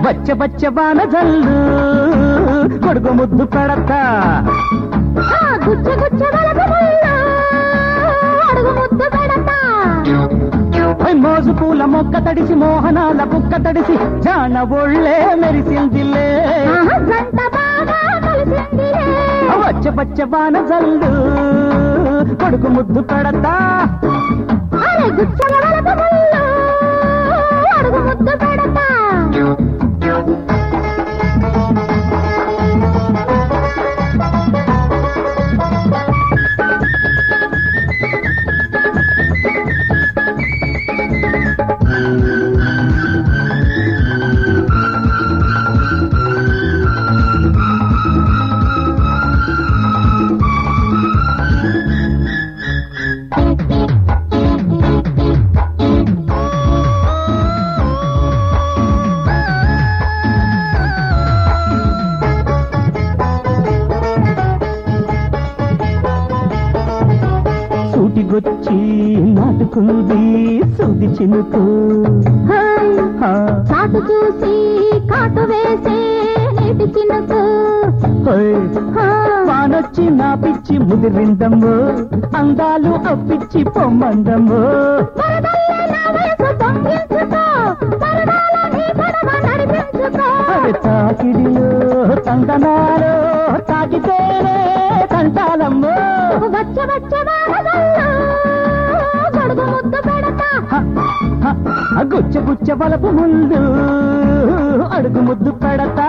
బచ్చ బచ్చ బాన జల్లు కొడుకు ముద్దు పెడతా ఆ గుచ్చ గుచ్చ వలపు ముళ్ళు అడుగు ముద్దు పెడతా ఓయ్ మోజు పూల మొక్క తడిసి మోహనాల బుక్క తడిసి జాన ఒళ్ళే మెరిసిందిలే ఆహా, జంట బాగా కలిసిందిలే బచ్చ బచ్చ బాన జల్లు కొడుకు ముద్దు పెడతా అరే గుచ్చల వలపు ముళ్ళు అడుగు ముద్దు పెడతా సూటిగొచ్చి నాటుకుంది సూది చినుకు హాయ్ ఆ, చాటు చూసి కాటు వేసే నీటి చినుకు ఓయ్. హా, వానొచ్చి నా పిచ్చి ముదిరిందమ్మో అందాలు అప్పిచ్చి పొమ్మందమ్మో వరదల్లే నా వయసు పొంగించుకో వరదాల నీ పడవ నడిపించుకో అవి తాకిడిలో తందనాలో తాకితేనే తంటాలమ్మో వచ్చ వచ్చ వారదల్లో గొడుగు ముద్దు పెడతా హ, హ, ఆ గుచ్చ గుచ్చ బలపు ముందు అడుగు ముద్దు పెడతా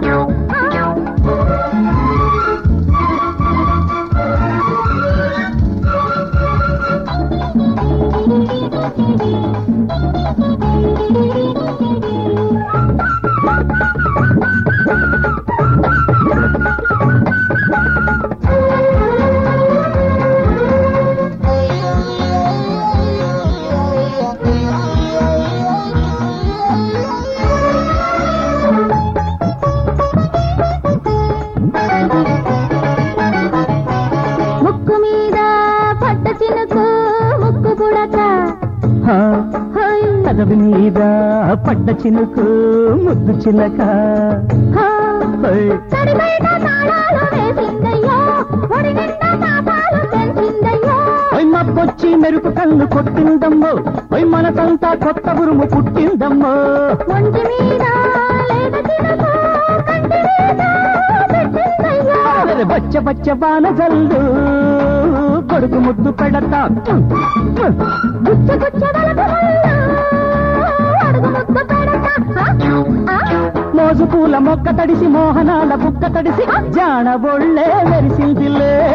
ముక్కు మీద పట్ట చినుకు ముక్కు పుడక హ, హాయ్ కదవి మీద పడ్డ చినుకు ముద్దు చిలక హా ఓయ్. తడి బయట తాళాలు వేసిందయ్యో ఒడి నిండా పాపాలు పెంచిందయ్యో ఓయ్ మబ్బొచ్చి మెరుపు కన్ను కొట్టిందమ్మో ఓయ్ మనసంతా కొత్త ఉరుము పుట్టిందమ్మో ఒంటి మీద లేత చినుకు కంటి మీద పెట్టిందయ్యో అరెరె బచ్చ బచ్చ బాన జల్లు కొడుకు ముద్దు పెడతా గుచ్చ గుచ్చ వలపు ముళ్ళు అడుగు ముద్దు పెడతా ఆ, ఆ, మోజు పూల మొక్క తడిసి మోహనాల బుక్క తడిసి జాన ఒళ్ళే మెరిసిందిలే